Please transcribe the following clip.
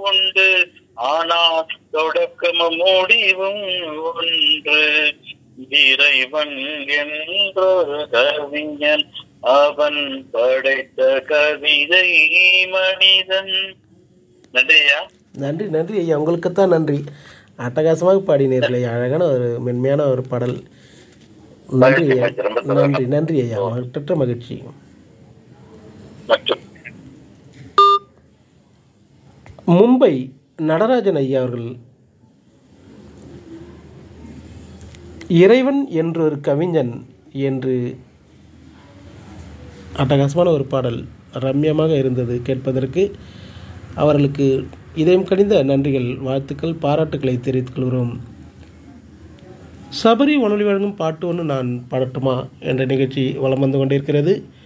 உண்டு ஆனால் தொடக்கமும் முடிவும் ஒன்று இறைவன் என்றொரு கவிஞன் அவன் படைத்த கவிதை மனிதன் நன்றியா நன்றி நன்றி ஐயா உங்களுக்குத்தான் நன்றி அட்டகாசமாக பாடினீர்களே அழகான ஒரு மென்மையான ஒரு பாடல் நன்றி ஐயா நன்றி நன்றி ஐயா மற்ற மகிழ்ச்சி மற்றும் மும்பை நடராஜன் ஐயா அவர்கள் இறைவன் என்றொரு கவிஞன் என்று அட்டகாசமான ஒரு பாடல் ரம்யமாக இருந்தது கேட்பதற்கு அவர்களுக்கு இதயம் கனிந்த நன்றிகள் வாழ்த்துக்கள் பாராட்டுக்களை தெரிவித்துக் கொள்கிறோம் சபரி வானொலி வழங்கும் பாட்டு ஒன்று நான் பாடட்டுமா என்ற நிகழ்ச்சி வலம் வந்து கொண்டிருக்கிறது